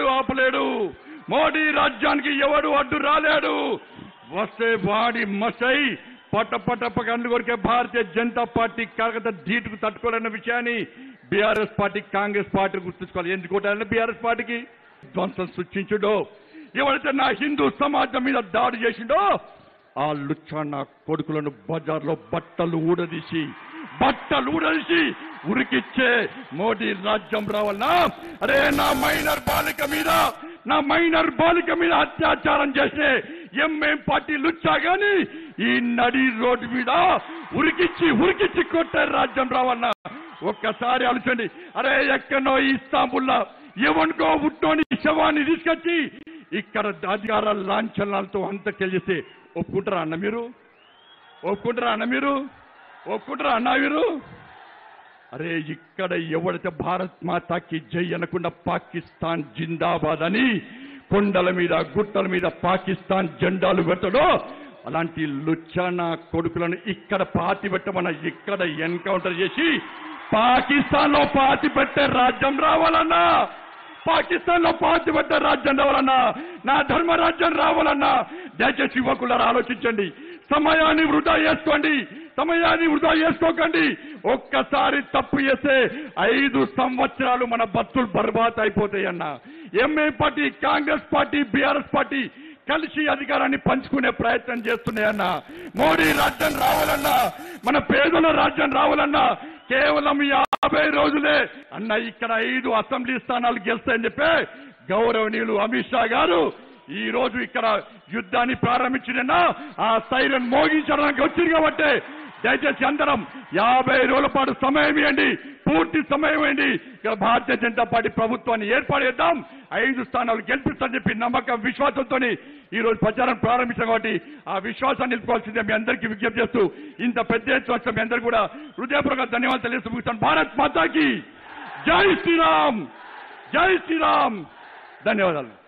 ఆపలేడు మోడీ రాజ్యానికి ఎవడు అడ్డు రాలేడు వస్తే వాడి మసై పట్ట పట్ట కళ్ళు కొరికే భారతీయ జనతా పార్టీ కాకత ధీటుకు తట్టుకోలేని విషయాన్ని బీఆర్ఎస్ పార్టీ కాంగ్రెస్ పార్టీ గుర్తుంచుకోవాలి ఎందుకోటారంటే బీఆర్ఎస్ పార్టీకి ధ్వంసం సృష్టించుడో ఎవరైతే నా హిందూ సమాజం మీద దాడి చేసిండో ఆ లుచ్చాన్న కొడుకులను బజార్లో బట్టలు ఊడదీసి బట్టలు ఊడదీసి ఉరికిచ్చే మోడీ రాజ్యం రావాలనా అరే నా మైనర్ బాలిక మీద నా మైనర్ బాలిక మీద అత్యాచారం చేసే ఎంఎం పార్టీ లుచ్చా గాని ఈ నడి రోడ్డు మీద ఉరికిచ్చి ఉరికిచ్చి కొట్టే రాజ్యం రావాలన్నా ఒక్కసారి ఆలోచండి అరే ఎక్కడో ఇస్తాంబుల్లా ఎవనుకో ఉట్టోని శవాన్ని తీసుకొచ్చి ఇక్కడ అధికార లాంఛనాలతో అంతకెళ్ళిస్తే ఒప్పుకుంటారా అన్న మీరు ఒప్పుకుంటారా అన్న మీరు ఒప్పుకుంటారా అన్న మీరు అరే ఇక్కడ ఎవడైతే భారత్ మాతాకి జై అనకుండా పాకిస్తాన్ జిందాబాద్ అని కొండల మీద గుట్టల మీద పాకిస్తాన్ జెండాలు పెట్టడో అలాంటి లుచ్చానా కొడుకులను ఇక్కడ పాతి పెట్టమన్న ఇక్కడ ఎన్కౌంటర్ చేసి పాకిస్తాన్ లో పాతి పెట్టే రాజ్యం రావాలన్నా పాకిస్తాన్ లో పాతి పెట్టే రాజ్యం రావాలన్నా నా ధర్మ రాజ్యం రావాలన్నా దయచేసి యువకులారా ఆలోచించండి సమయాన్ని వృధా చేసుకోండి సమయాన్ని వృధా చేసుకోకండి ఒక్కసారి తప్పు చేస్తే ఐదు సంవత్సరాలు మన బతులు బర్బాద్ అయిపోతాయన్న ఎంఏ party Congress party BRS party కలిసి అధికారాన్ని పంచుకునే ప్రయత్నం చేస్తున్నాయన్న మోడీ రాజ్యం రావాలన్నా మన పేదల రాజ్యం రావాలన్నా కేవలం యాభై రోజులే అన్న ఇక్కడ ఐదు అసెంబ్లీ స్థానాలు గెలుస్తాయని చెప్పే గౌరవనీయులు అమిత్ షా గారు ఈ రోజు ఇక్కడ యుద్ధాన్ని ప్రారంభించిన ఆ సైరన్ మోగించడానికి వచ్చింది కాబట్టి దయచేసి అందరం యాభై రోజుల పాటు సమయం ఇవ్వండి పూర్తి సమయం ఇవ్వండి ఇక్కడ భారతీయ జనతా పార్టీ ప్రభుత్వాన్ని ఏర్పాటు చేద్దాం ఐదు స్థానాలు గెలిపిస్తామని చెప్పి నమ్మకం విశ్వాసంతో ఈ రోజు ప్రచారం ప్రారంభించాం కాబట్టి ఆ విశ్వాసాన్ని నిలుపుకోవాల్సిందే మీ అందరికీ విజ్ఞప్తి చేస్తూ ఇంత పెద్ద ఎత్తున వచ్చిన మీ అందరికీ కూడా హృదయపూర్వక ధన్యవాదాలు తెలియజేస్తూ ముగిస్తాను భారత్ మాతాకి జై శ్రీరామ్ జై శ్రీరామ్ ధన్యవాదాలు